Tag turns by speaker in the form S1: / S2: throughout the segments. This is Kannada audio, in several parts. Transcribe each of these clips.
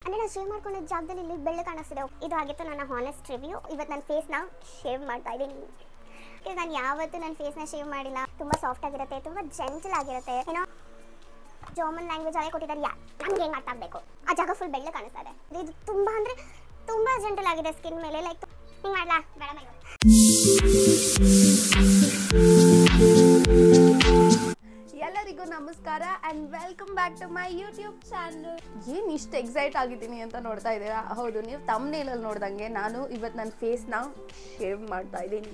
S1: ಅಂದರೆ ನಾನು ಶೇವ್ ಮಾಡ್ಕೊಂಡಿದ್ದ ಜಾಗದಲ್ಲಿ ಇಲ್ಲಿ ಬೆಳ್ಳು ಕಾಣಿಸ್ತಿದೆ ಇದು ಆಗಿತ್ತು ನನ್ನ ಹಾನೆಸ್ಟ್ ರಿವ್ಯೂ ಇವತ್ತು ನನ್ನ ಫೇಸ್ನ ಶೇವ್ ಮಾಡ್ತಾ ಇದ್ದೀನಿ ಯಾಕಂದ್ರೆ ನಾನು ಯಾವತ್ತೂ ನನ್ನ ಫೇಸ್ನ ಶೇವ್ ಮಾಡಿಲ್ಲ ತುಂಬ ಸಾಫ್ಟ್ ಆಗಿರುತ್ತೆ ತುಂಬ ಜೆಂಟಲ್ ಆಗಿರುತ್ತೆ ಏನೋ ಜರ್ಮನ್ ಲ್ಯಾಂಗ್ವೇಜ್ ಅಲ್ಲೇ ಕೊಟ್ಟಿದ್ದಾರೆ ಯಾ ನಮ್ಗೆ ಹೆಂಗೆ ಅರ್ಥ ಆಗಬೇಕು ಆ ಜಾಗ ಫುಲ್ ಬೆಳ್ಳು ಕಾಣಿಸ್ತಾ ಇದೆ ಇದು ತುಂಬ ಅಂದರೆ ತುಂಬ ಜೆಂಟಲ್ ಆಗಿದೆ ಸ್ಕಿನ್ ಮೇಲೆ ಲೈಕ್ ಹಿಂಗೆ ಮಾಡಲಾ ಬೇಡ ಮೈ
S2: ಎಲ್ಲರಿಗೂ ನಮಸ್ಕಾರ and welcome back to my YouTube channel ಏನು ಇಷ್ಟು ಎಕ್ಸೈಟ್ ಆಗಿದ್ದೀನಿ ಅಂತ ನೋಡ್ತಾ ಇದ್ದೀರಾ ಹೌದು ನೀವು ತಮ್ಮನೇಲಲ್ಲಿ ನೋಡ್ದಂಗೆ ನಾನು ಇವತ್ತು ನನ್ನ ಫೇಸ್ನ ಶೇವ್ ಮಾಡ್ತಾ ಇದ್ದೀನಿ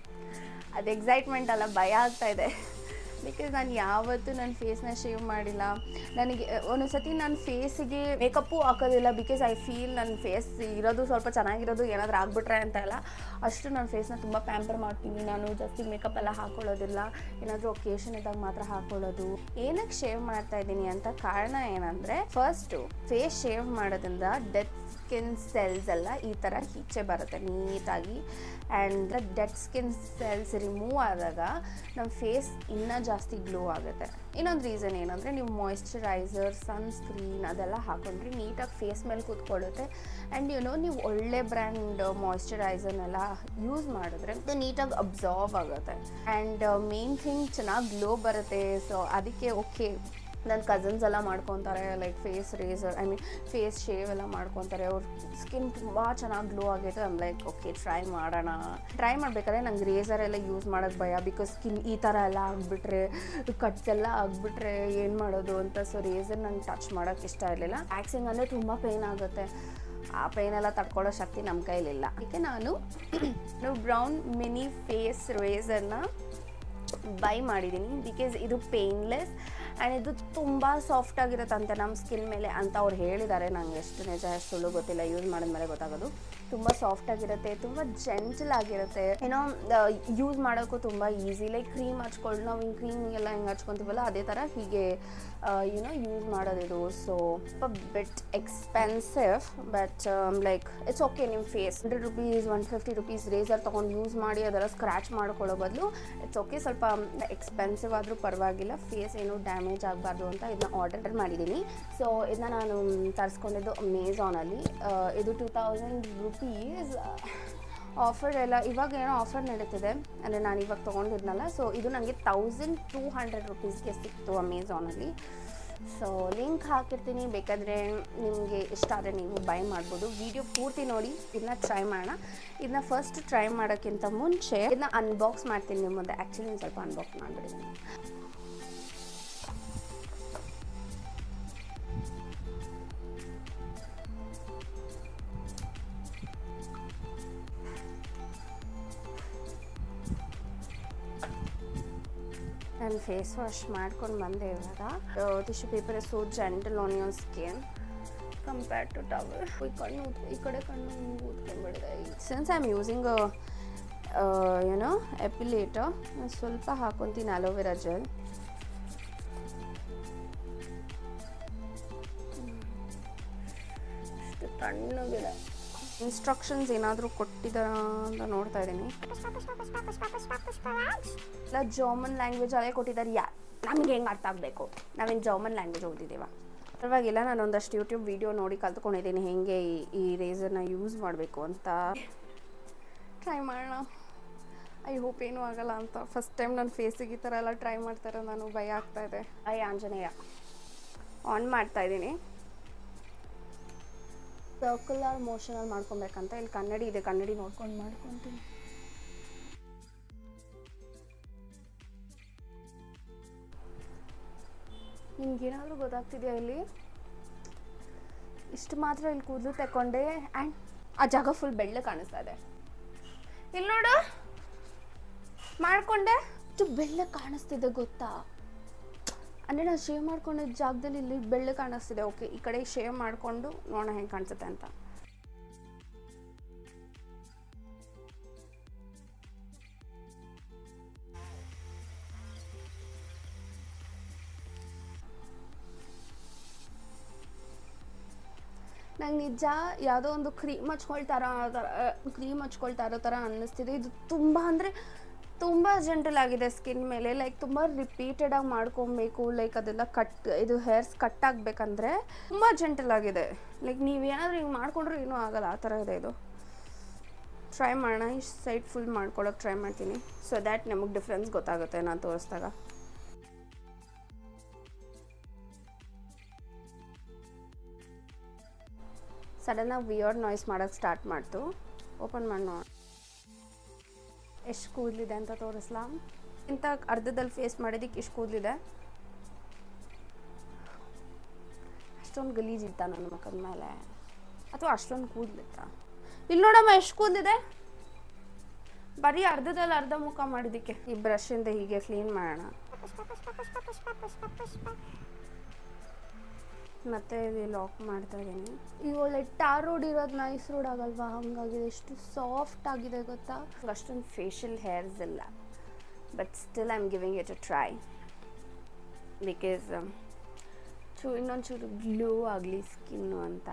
S2: ಅದು ಎಕ್ಸೈಟ್ಮೆಂಟ್ ಅಲ್ಲ ಭಯ ಆಗ್ತಾ ಇದೆ ಬಿಕಾಸ್ ನಾನು ಯಾವತ್ತೂ ನನ್ನ ಫೇಸ್ನ ಶೇವ್ ಮಾಡಿಲ್ಲ ನನಗೆ ಒಂದೊಂದು ಸತಿ ನನ್ನ ಫೇಸಿಗೆ ಮೇಕಪ್ಪು ಹಾಕೋದಿಲ್ಲ ಬಿಕಾಸ್ ಐ ಫೀಲ್ ನನ್ನ ಫೇಸ್ ಇರೋದು ಸ್ವಲ್ಪ ಚೆನ್ನಾಗಿರೋದು ಏನಾದರೂ ಆಗ್ಬಿಟ್ರೆ ಅಂತ ಎಲ್ಲ ಅಷ್ಟು ನನ್ನ ಫೇಸ್ನ ತುಂಬ ಪ್ಯಾಂಪರ್ ಮಾಡ್ತೀನಿ ನಾನು ಜಾಸ್ತಿ ಮೇಕಪ್ ಎಲ್ಲ ಹಾಕೊಳ್ಳೋದಿಲ್ಲ ಏನಾದರೂ ಒಕೇಶನ್ ಇದ್ದಾಗ ಮಾತ್ರ ಹಾಕೊಳ್ಳೋದು ಏನಕ್ಕೆ ಶೇವ್ ಮಾಡ್ತಾ ಇದ್ದೀನಿ ಅಂತ ಕಾರಣ ಏನಂದರೆ ಫಸ್ಟು ಫೇಸ್ ಶೇವ್ ಮಾಡೋದ್ರಿಂದ ಡೆತ್ ಸ್ಕಿನ್ ಸೆಲ್ಸ್ ಎಲ್ಲ ಈ ಥರ ಈಚೆ ಬರುತ್ತೆ ನೀಟಾಗಿ and dead skin cells remove ಆದಾಗ ನಮ್ಮ ಫೇಸ್ ಇನ್ನೂ ಜಾಸ್ತಿ ಗ್ಲೋ ಆಗುತ್ತೆ ಇನ್ನೊಂದು ರೀಸನ್ ಏನಂದರೆ ನೀವು ಮಾಯಿಶ್ಚರೈಸರ್ ಸನ್ಸ್ಕ್ರೀನ್ ಅದೆಲ್ಲ ಹಾಕೊಂಡ್ರೆ ನೀಟಾಗಿ ಫೇಸ್ ಮೇಲೆ ಕೂತ್ಕೊಳ್ಳುತ್ತೆ ಆ್ಯಂಡ್ ಯುನೋ ನೀವು ಒಳ್ಳೆ ಬ್ರ್ಯಾಂಡ್ ಮಾಯಿಶ್ಚರೈಸರ್ನೆಲ್ಲ ಯೂಸ್ ಮಾಡಿದ್ರೆ ಅದು ನೀಟಾಗಿ ಅಬ್ಸಾರ್ವ್ ಆಗುತ್ತೆ ಆ್ಯಂಡ್ ಮೇನ್ ಥಿಂಗ್ ಚೆನ್ನಾಗಿ ಗ್ಲೋ ಬರುತ್ತೆ ಸೊ ಅದಕ್ಕೆ ಓಕೆ ನನ್ನ ಕಸಿನ್ಸ್ ಎಲ್ಲ ಮಾಡ್ಕೊತಾರೆ like face razor I mean face shave ಎಲ್ಲ ಮಾಡ್ಕೊತಾರೆ ಅವ್ರ ಸ್ಕಿನ್ ತುಂಬ ಚೆನ್ನಾಗಿ ಗ್ಲೋ ಆಗೈತೆ ಐಮ್ ಲೈಕ್ ಓಕೆ ಟ್ರೈ ಮಾಡೋಣ ಟ್ರೈ ಮಾಡಬೇಕಾದ್ರೆ ನಂಗೆ ರೇಸರ್ ಎಲ್ಲ ಯೂಸ್ ಮಾಡೋದು ಭಯ ಬಿಕಾಸ್ ಸ್ಕಿನ್ ಈ ಥರ ಎಲ್ಲ ಆಗಿಬಿಟ್ರೆ ಕಟ್ಸ್ ಎಲ್ಲ ಆಗಿಬಿಟ್ರೆ ಏನು ಮಾಡೋದು ಅಂತ ಸೊ ರೇಸರ್ ನಂಗೆ ಟಚ್ ಮಾಡೋಕ್ಕೆ ಇಷ್ಟ ಇರಲಿಲ್ಲ ವ್ಯಾಕ್ಸಿಂಗ್ ಅಂದರೆ ತುಂಬ ಪೇಯ್ನ್ ಆಗುತ್ತೆ ಆ ಪೇನ್ ಎಲ್ಲ ತಡ್ಕೊಳ್ಳೋ ಶಕ್ತಿ ನಮ್ಮ ಕೈಲಿಲ್ಲ ಅದಕ್ಕೆ ನಾನು ಬ್ರೌನ್ ಮಿನಿ ಫೇಸ್ ರೇಸರ್ನ ಬೈ ಮಾಡಿದ್ದೀನಿ ಬಿಕಾಸ್ ಇದು ಪೇನ್ಲೆಸ್ ಆ್ಯಂಡ್ ಇದು ತುಂಬ ಸಾಫ್ಟ್ ಆಗಿರುತ್ತಂತೆ ನಮ್ಮ ಸ್ಕಿನ್ ಮೇಲೆ ಅಂತ ಅವ್ರು ಹೇಳಿದ್ದಾರೆ ನಂಗೆ ಎಷ್ಟು ನಿಜ ಎಷ್ಟು ಸುಳ್ಳು ಗೊತ್ತಿಲ್ಲ ಯೂಸ್ ಮಾಡಿದ್ಮೇಲೆ ಗೊತ್ತಾಗೋದು ತುಂಬ ಸಾಫ್ಟ್ ಆಗಿರುತ್ತೆ ತುಂಬ ಜೆಂಟಲ್ ಆಗಿರುತ್ತೆ ಏನೋ ಯೂಸ್ ಮಾಡೋಕ್ಕೂ ತುಂಬ ಈಸಿ ಲೈಕ್ ಕ್ರೀಮ್ ಹಚ್ಕೊಂಡು ನಾವು ಹಿಂಗೆ ಕ್ರೀಮ್ ಎಲ್ಲ ಹಿಂಗೆ ಹಚ್ಕೊತೀವಲ್ಲ ಅದೇ ಥರ ಹೀಗೆ ಯುನೋ ಯೂಸ್ ಮಾಡೋದಿದು so bit expensive but like it's okay ನಿಮ್ಮ face hundred rupees one fifty rupees razor ತೊಗೊಂಡು ಯೂಸ್ ಮಾಡಿ ಅದೆಲ್ಲ ಸ್ಕ್ರ್ಯಾಚ್ ಮಾಡ್ಕೊಳ್ಳೋ ಬದಲು ಇಟ್ಸ್ ಓಕೆ ಸ್ವಲ್ಪ ಎಕ್ಸ್ಪೆನ್ಸಿವ್ ಆದರೂ ಪರವಾಗಿಲ್ಲ ಫೇಸ್ ಏನು ಡ್ಯಾಮೇಜ್ ಆಗಬಾರ್ದು ಅಂತ ಇದನ್ನ ಆರ್ಡರ್ ಮಾಡಿದ್ದೀನಿ ಸೊ ಇದನ್ನ ನಾನು ತರಿಸ್ಕೊಂಡಿದ್ದು ಅಮೇಝಾನಲ್ಲಿ ಇದು ಟೂ ತೌಸಂಡ್ ರುಪೀಸ್ ಆಫರ್ ಎಲ್ಲ ಇವಾಗ ಏನೋ ಆಫರ್ ನಡೀತಿದೆ ಅಂದರೆ ನಾನು ಇವಾಗ ತೊಗೊಂಡಿದ್ನಲ್ಲ ಸೊ ಇದು ನನಗೆ ತೌಸಂಡ್ ಟೂ ಹಂಡ್ರೆಡ್ ರುಪೀಸ್ಗೆ ಸಿಕ್ತು ಅಮೇಝಾನಲ್ಲಿ ಸೊ ಲಿಂಕ್ ಹಾಕಿರ್ತೀನಿ ಬೇಕಾದರೆ ನಿಮಗೆ ಇಷ್ಟ ಆದರೆ ನೀವು ಬೈ ಮಾಡ್ಬೋದು ವಿಡಿಯೋ ಪೂರ್ತಿ ನೋಡಿ ಇದನ್ನ ಟ್ರೈ ಮಾಡೋಣ ಇದನ್ನ ಫಸ್ಟ್ ಟ್ರೈ ಮಾಡೋಕ್ಕಿಂತ ಮುಂಚೆ ಇದನ್ನ ಅನ್ಬಾಕ್ಸ್ ಮಾಡ್ತೀನಿ ನಿಮ್ಮ ಮುಂದೆ ಆ್ಯಕ್ಚುಲಿ ಸ್ವಲ್ಪ ಅನ್ಬಾಕ್ಸ್ ಮಾಡಿಬಿಡಿದ್ದೀನಿ ನಾನು ಫೇಸ್ ವಾಶ್ ಮಾಡ್ಕೊಂಡು ಬಂದೆ ಇವಾಗ tissue paper so gentle on your skin compare to towel ಈ ಕಣ್ಣು ಊದ್- ಈ ಕಡೆ ಕಣ್ಣು ಹಿಂಗೆ ಊದ್ಕೊಂಡ್ಬಿಡಿದೆ ಸಿನ್ಸ್ ಐ ಆಮ್ ಯೂಸಿಂಗ್ ಏನೋ ಎಪಿಲೇಟರ್ ಸ್ವಲ್ಪ ಹಾಕೊತೀನಿ ಅಲೋವೆರಾ ಜೆಲ್ ಇಷ್ಟು ತಣ್ಣಗಿದೆ ಇನ್ಸ್ಟ್ರಕ್ಷನ್ಸ್ ಏನಾದರೂ ಕೊಟ್ಟಿದ್ದಾರ ಅಂತ ನೋಡ್ತಾ ಇದ್ದೀನಿ ಇಲ್ಲ ಜರ್ಮನ್ ಲ್ಯಾಂಗ್ವೇಜ್ ಅಲ್ಲೇ ಕೊಟ್ಟಿದ್ದಾರೆ ಯಾ ನಮ್ಗೆ ಹೆಂಗೆ ಅರ್ಥ ಆಗಬೇಕು ನಾವೇನು ಜರ್ಮನ್ ಲ್ಯಾಂಗ್ವೇಜ್ ಓದಿದ್ದೀವ ಪರವಾಗಿಲ್ಲ ನಾನು ಒಂದಷ್ಟು ಯೂಟ್ಯೂಬ್ ವಿಡಿಯೋ ನೋಡಿ ಕಲ್ತ್ಕೊಂಡಿದ್ದೀನಿ ಹೇಗೆ ಈ- ಈ ರೇಸರ್ನ ಯೂಸ್ ಮಾಡಬೇಕು ಅಂತ ಟ್ರೈ ಮಾಡೋಣ ಐ ಹೋಪ್ ಏನೂ ಆಗಲ್ಲ ಅಂತ ಫಸ್ಟ್ ಟೈಮ್ ನನ್ನ ಫೇಸಿಗೆ ಈ ಥರ ಎಲ್ಲ ಟ್ರೈ ಮಾಡ್ತಾರೆ ನಾನು ಭಯ ಆಗ್ತಾ ಇದೆ ಐ ಆಂಜನೇಯ ಆನ್ ಮಾಡ್ತಾ ಇದ್ದೀನಿ ಸರ್ಕ್ಯುಲರ್ ಮೋಷನಲ್ಲಿ ಮಾಡ್ಕೊಬೇಕಂತ ಇಲ್ಲಿ ಕನ್ನಡಿ ಇದೆ ಕನ್ನಡಿ ನೋಡ್ಕೊಂಡು ಮಾಡ್ಕೊತೀನಿ ನಿಮ್ಗೇನಾದರೂ ಗೊತ್ತಾಗ್ತಿದೆಯಾ ಇಲ್ಲಿ ಇಷ್ಟು ಮಾತ್ರ ಇಲ್ಲಿ ಕೂದಲು ತಗೊಂಡೆ ಆ್ಯಂಡ್ ಆ ಜಾಗ ಫುಲ್ ಬೆಳ್ಳ ಕಾಣಿಸ್ತಾ ಇದೆ ಇಲ್ಲಿ ನೋಡು ಮಾಡ್ಕೊಂಡೆ ಇಷ್ಟು ಬೆಳ್ಳ ಕಾಣಿಸ್ತಿದೆ ಗೊತ್ತಾ ಅಂದರೆ ನಾನು ಶೇವ್ ಮಾಡ್ಕೊಂಡಿದ್ದ ಜಾಗದಲ್ಲಿ ಇಲ್ಲಿ ಬೆಳ್ಳ ಕಾಣಿಸ್ತಿದೆ ಓಕೆ ಈ ಕಡೆ ಶೇವ್ ಮಾಡಿಕೊಂಡು ನೋಡೋಣ ಹೆಂಗೆ ಕಾಣಿಸುತ್ತೆ ಅಂತ ನಂಗೆ ನಿಜ ಯಾವುದೋ ಒಂದು ಕ್ರೀಮ್ ಹಚ್ಕೊಳ್ತಾರ ಥರ ಕ್ರೀಮ್ ಹಚ್ಕೊಳ್ತಾ ಇರೋ ಥರ ಅನ್ನಿಸ್ತಿದೆ ಇದು ತುಂಬ ಅಂದರೆ ತುಂಬ ಜೆಂಟಲ್ ಆಗಿದೆ ಸ್ಕಿನ್ ಮೇಲೆ ಲೈಕ್ ತುಂಬ ರಿಪೀಟೆಡಾಗಿ ಮಾಡ್ಕೊಬೇಕು ಲೈಕ್ ಅದೆಲ್ಲ ಕಟ್ ಇದು ಹೇರ್ಸ್ ಕಟ್ ಆಗಬೇಕಂದ್ರೆ ತುಂಬ ಜೆಂಟಲ್ ಆಗಿದೆ ಲೈಕ್ ನೀವು ಏನಾದರೂ ಹಿಂಗೆ ಮಾಡ್ಕೊಂಡ್ರೆ ಏನೂ ಆಗಲ್ಲ ಆ ಥರ ಇದೆ ಇದು ಟ್ರೈ ಮಾಡೋಣ ಇಷ್ಟು ಸೈಡ್ ಫುಲ್ ಮಾಡ್ಕೊಳಕ್ಕೆ ಟ್ರೈ ಮಾಡ್ತೀನಿ ಸೊ ದ್ಯಾಟ್ ನಮಗೆ ಡಿಫ್ರೆನ್ಸ್ ಗೊತ್ತಾಗುತ್ತೆ ನಾನು ತೋರಿಸ್ದಾಗ ಸಡನ್ನಾಗಿ ವಿಯರ್ಡ್ ನಾಯ್ಸ್ ಮಾಡೋಕ್ಕೆ ಸ್ಟಾರ್ಟ್ ಮಾಡ್ತು ಓಪನ್ ಮಾಡಿ ನೋಡ ಎಷ್ಟು ಕೂದಲಿದೆ ಅಂತ ತೋರಿಸ್ಲಾ ಇಂಥ ಅರ್ಧದಲ್ಲಿ ಫೇಸ್ ಮಾಡಿದ್ದಕ್ಕೆ ಇಷ್ಟು ಕೂದಲಿದೆ ಅಷ್ಟೊಂದು ಗಲೀಜಿತ್ತ ನನ್ನ ಮುಖದ ಮೇಲೆ ಅಥವಾ ಅಷ್ಟೊಂದು ಕೂದಲಿತ್ತ ಇಲ್ಲಿ ನೋಡಮ್ಮ ಎಷ್ಟು ಕೂದಲಿದೆ ಬರೀ ಅರ್ಧದಲ್ಲಿ ಅರ್ಧ ಮುಖ ಮಾಡಿದ್ದಕ್ಕೆ ಈ ಬ್ರಷಿಂದ ಹೀಗೆ ಕ್ಲೀನ್ ಮಾಡೋಣ
S1: ಪುಷ್ಪ ಪುಷ್ಪ ಪುಷ್ಪ ಪುಷ್ಪ ಪುಷ್ಪ ಪುಷ್ಪ
S2: ಮತ್ತೆ ಇದು ಲಾಕ್ ಮಾಡ್ತಾ ಇದ್ದೀನಿ ಈಗ ಒಳ್ಳೆ ಟಾರ್ ರೋಡ್ ಇರೋದು ನೈಸ್ ರೋಡ್ ಆಗಲ್ವಾ ಹಂಗಾಗಿದೆ ಎಷ್ಟು ಸಾಫ್ಟ್ ಆಗಿದೆ ಗೊತ್ತಾ ಅಷ್ಟೊಂದು ಫೇಶಿಯಲ್ ಹೇರ್ಸ್ ಇಲ್ಲ but still I am giving it a try because ಚೂ ಇನ್ನೊಂದು ಚೂರು ಗ್ಲೋ ಆಗಲಿ ಸ್ಕಿನ್ನು ಅಂತ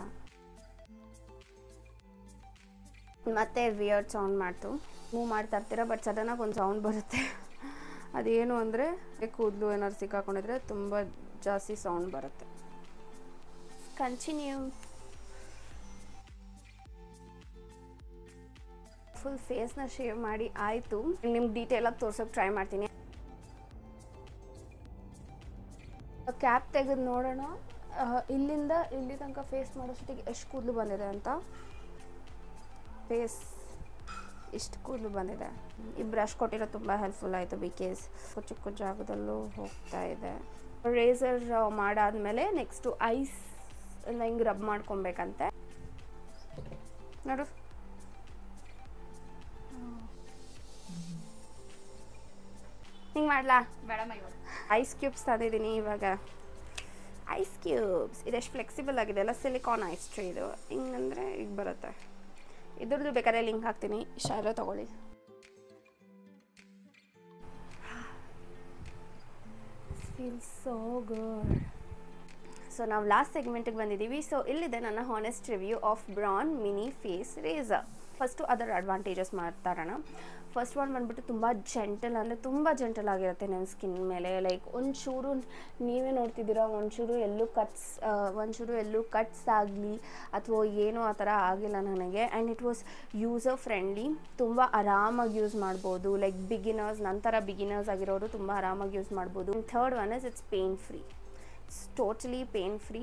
S2: ಮತ್ತೆ ವಿಯರ್ಡ್ ಸೌಂಡ್ ಮಾಡ್ತು ಮೂವ್ ಮಾಡ್ತಾ ಇರ್ತೀರ ಬಟ್ ಸಡನ್ನಾಗಿ ಒಂದು ಸೌಂಡ್ ಬರುತ್ತೆ ಅದೇನು ಅಂದರೆ ಕೂದಲು ಏನಾದ್ರು ಸಿಕ್ಕಾಕೊಂಡಿದ್ರೆ ತುಂಬ ಜಾಸ್ತಿ ಸೌಂಡ್ ಬರುತ್ತೆ ಕಂಟಿನ್ಯೂ ಫುಲ್ ಫೇಸ್ನ ಶೇವ್ ಮಾಡಿ ಆಯಿತು ನಿಮ್ಗೆ ಡೀಟೇಲಾಗಿ ತೋರ್ಸೋಕೆ ಟ್ರೈ ಮಾಡ್ತೀನಿ ಕ್ಯಾಪ್ ತೆಗೆದು ನೋಡೋಣ ಆ, ಇಲ್ಲಿಂದ ಇಲ್ಲಿ ತನಕ ಫೇಸ್ ಮಾಡೋಷ್ಟೊತ್ತಿಗೆ ಎಷ್ಟು ಕೂದಲು ಬಂದಿದೆ ಅಂತ ಫೇಸ್ ಇಷ್ಟು ಕೂದಲು ಬಂದಿದೆ ಈ ಬ್ರಷ್ ಕೊಟ್ಟಿರೋ ತುಂಬ ಹೆಲ್ಪ್ಫುಲ್ ಆಯಿತು ಬಿಕಾಸ್ ಚಿಕ್ಕ ಜಾಗದಲ್ಲೂ ಹೋಗ್ತಾ ಇದೆ ರೇಸರ್ ಮಾಡಾದ್ಮೇಲೆ ನೆಕ್ಸ್ಟು ಐಸ್ ಎಲ್ಲ ಹಿಂಗೆ ರಬ್ ಮಾಡ್ಕೊಬೇಕಂತೆ ನೋಡು ಹಿಂಗೆ ಮಾಡ್ಲಾ
S3: ಬೇಡಮ್ಮ ಇವಾಗ
S2: ಐಸ್ ಕ್ಯೂಬ್ಸ್ ತಂದಿದ್ದೀನಿ ಇವಾಗ ಐಸ್ ಕ್ಯೂಬ್ಸ್ ಇದೆಷ್ಟು ಫ್ಲೆಕ್ಸಿಬಲ್ ಆಗಿದೆ ಅಲ್ಲ ಸಿಲಿಕಾನ್ ಐಸ್ ಟ್ರೇ ಇದು ಹಿಂಗಂದ್ರೆ ಈಗ ಬರುತ್ತೆ ಇದ್ರದ್ದು ಬೇಕಾದ್ರೆ ಲಿಂಕ್ ಹಾಕ್ತೀನಿ ಶಾಲೆ ತಗೊಳ್ಳಿ ಫೀಲ್ ಸೋ ಗುಡ್ ಸೊ ನಾವು ಲಾಸ್ಟ್ ಸೆಗ್ಮೆಂಟಿಗೆ ಬಂದಿದ್ದೀವಿ ಸೊ ಇಲ್ಲಿದೆ ನನ್ನ honest review of Braun mini face razor first ಅದರ ಅಡ್ವಾಂಟೇಜಸ್ ಮಾತಾಡೋಣ ಫಸ್ಟ್ ಒನ್ ಬಂದ್ಬಿಟ್ಟು ತುಂಬ ಜೆಂಟಲ್ ಅಂದರೆ ತುಂಬ ಜೆಂಟಲ್ ಆಗಿರುತ್ತೆ ನನ್ನ ಸ್ಕಿನ್ ಮೇಲೆ ಲೈಕ್ ಒಂಚೂರು ನೀವೇ ನೋಡ್ತಿದ್ದೀರಾ ಒಂಚೂರು ಎಲ್ಲೂ ಕಟ್ಸ್ ಒಂಚೂರು ಎಲ್ಲೂ ಕಟ್ಸ್ ಆಗಲಿ ಅಥವಾ ಏನೂ ಆ ಥರ ಆಗಿಲ್ಲ ನನಗೆ and it was user friendly ತುಂಬ ಆರಾಮಾಗಿ ಯೂಸ್ ಮಾಡ್ಬೋದು ಲೈಕ್ ಬಿಗಿನರ್ಸ್ ನಂತರ ಬಿಗಿನರ್ಸ್ ಆಗಿರೋರು ತುಂಬ ಆರಾಮಾಗಿ ಯೂಸ್ ಮಾಡ್ಬೋದು third one is it's pain free it's totally pain free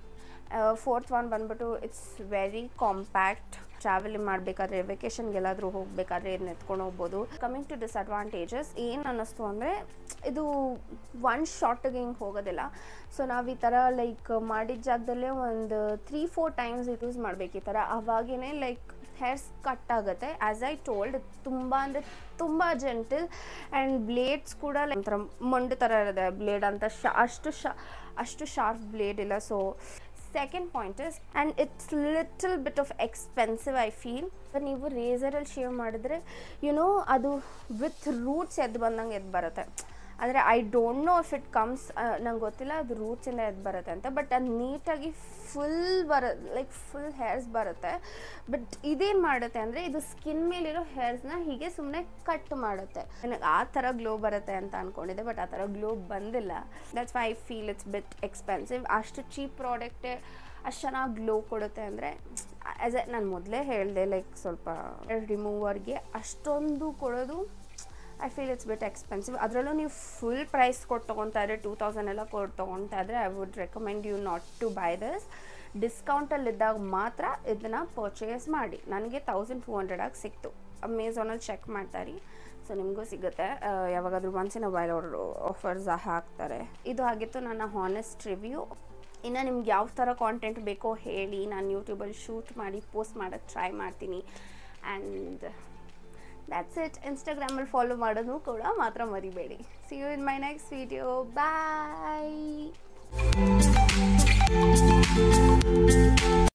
S2: fourth one ಬಂದ್ಬಿಟ್ಟು ಇಟ್ಸ್ ವೆರಿ ಕಾಂಪ್ಯಾಕ್ಟ್ ಟ್ರಾವೆಲ್ ಮಾಡಬೇಕಾದ್ರೆ ವೆಕೇಷನ್ಗೆಲ್ಲಾದರೂ ಹೋಗಬೇಕಾದ್ರೆ ಇದನ್ನ ಎತ್ಕೊಂಡು ಹೋಗ್ಬೋದು ಕಮಿಂಗ್ ಟು ಡಿಸ್ಅಡ್ವಾಂಟೇಜಸ್ ಏನು ಅನ್ನಿಸ್ತು ಅಂದರೆ ಇದು ಒನ್ ಶಾರ್ಟಿಗೆ ಹಿಂಗೆ ಹೋಗೋದಿಲ್ಲ ಸೊ ನಾವು ಈ ಥರ ಲೈಕ್ ಮಾಡಿದ ಜಾಗದಲ್ಲೇ ಒಂದು ತ್ರೀ ಫೋರ್ ಟೈಮ್ಸ್ ಯೂಸ್ ಮಾಡಬೇಕು ಈ ಥರ ಅವಾಗೇ ಲೈಕ್ ಹೇರ್ಸ್ ಕಟ್ ಆಗುತ್ತೆ ಆ್ಯಸ್ ಐ ಟೋಲ್ಡ್ ತುಂಬ ಅಂದರೆ ತುಂಬ ಜೆಂಟಲ್ ಆ್ಯಂಡ್ ಬ್ಲೇಡ್ಸ್ ಕೂಡ like ಒಂಥರ ಮಂಡು ಥರ ಇರುತ್ತೆ ಬ್ಲೇಡ್ ಅಂತ ಶಾ ಅಷ್ಟು ಶಾ ಅಷ್ಟು ಶಾರ್ಪ್ ಬ್ಲೇಡ್ ಇಲ್ಲ so second point is and it's little bit of expensive I feel ನೀವು ರೇಸರಲ್ಲಿ ಶೇವ್ ಮಾಡಿದ್ರೆ ಯುನೋ ಅದು ವಿತ್ ರೂಟ್ಸ್ ಎದ್ದು ಬಂದಂಗೆ ಎದ್ದು ಬರುತ್ತೆ ಆದರೆ I don't know if it comes ನಂಗೆ ಗೊತ್ತಿಲ್ಲ ಅದು ರೂಟ್ಸಿಂದ ಎದ್ದು ಬರುತ್ತೆ ಅಂತ ಬಟ್ ಅದು ನೀಟಾಗಿ ಫುಲ್ ಬರ ಲೈಕ್ ಫುಲ್ ಹೇರ್ಸ್ ಬರುತ್ತೆ ಬಟ್ ಇದೇನು ಮಾಡುತ್ತೆ ಅಂದರೆ ಇದು ಸ್ಕಿನ್ ಮೇಲಿರೋ ಹೇರ್ಸ್ನ ಹೀಗೆ ಸುಮ್ಮನೆ ಕಟ್ ಮಾಡುತ್ತೆ ನನಗೆ ಆ ಥರ ಗ್ಲೋ ಬರುತ್ತೆ ಅಂತ ಅಂದ್ಕೊಂಡಿದ್ದೆ ಬಟ್ ಆ ಥರ ಗ್ಲೋ ಬಂದಿಲ್ಲ that's why I feel it's bit expensive ಅಷ್ಟು ಚೀಪ್ ಪ್ರಾಡಕ್ಟೇ ಅಷ್ಟು ಚೆನ್ನಾಗಿ ಗ್ಲೋ ಕೊಡುತ್ತೆ ಅಂದರೆ ಆ್ಯಸ್ ಎ ನಾನು ಮೊದಲೇ ಹೇಳಿದೆ ಲೈಕ್ ಸ್ವಲ್ಪ ರಿಮೂವರ್ಗೆ ಅಷ್ಟೊಂದು ಕೊಡೋದು I feel it's bit expensive ಅದರಲ್ಲೂ ನೀವು ಫುಲ್ ಪ್ರೈಸ್ ಕೊಟ್ಟು ತೊಗೊತಾ ಇದ್ರೆ ಟೂ ತೌಸಂಡ್ ಎಲ್ಲ ಕೊಟ್ಟು ತೊಗೊತಾ ಇದ್ರೆ I would recommend you not to buy this ಡಿಸ್ಕೌಂಟಲ್ಲಿದ್ದಾಗ ಮಾತ್ರ ಇದನ್ನು ಪರ್ಚೇಸ್ ಮಾಡಿ ನನಗೆ ತೌಸಂಡ್ ಟೂ ಹಂಡ್ರೆಡಾಗಿ ಸಿಕ್ತು ಅಮೆಝಾನಲ್ಲಿ ಚೆಕ್ ಮಾಡ್ತಾರಿ ಸೊ ನಿಮಗೂ ಸಿಗುತ್ತೆ ಆ, ಯಾವಾಗಾದ್ರೂ ಒನ್ಸ್ ಇನ್ ವೈಲ್ ಅವರು ಆಫರ್ಸ್ ಹಾಕ್ತಾರೆ ಇದು ಆಗಿತ್ತು ನನ್ನ ಹಾನೆಸ್ಟ್ ರಿವ್ಯೂ ಇನ್ನು ನಿಮ್ಗೆ ಯಾವ ಥರ ಕಾಂಟೆಂಟ್ ಬೇಕೋ ಹೇಳಿ ನಾನು ಯೂಟ್ಯೂಬಲ್ಲಿ ಶೂಟ್ ಮಾಡಿ ಪೋಸ್ಟ್ ಮಾಡೋಕ್ಕೆ ಟ್ರೈ ಮಾಡ್ತೀನಿ ಆ್ಯಂಡ್ ದ್ಯಾಟ್ಸ್ ಇಟ್ ಇನ್ಸ್ಟಾಗ್ರಾಮಲ್ಲಿ ಫಾಲೋ ಮಾಡೋದು ಕೂಡ ಮಾತ್ರ ಮರಿಬೇಡಿ see you in my next video bye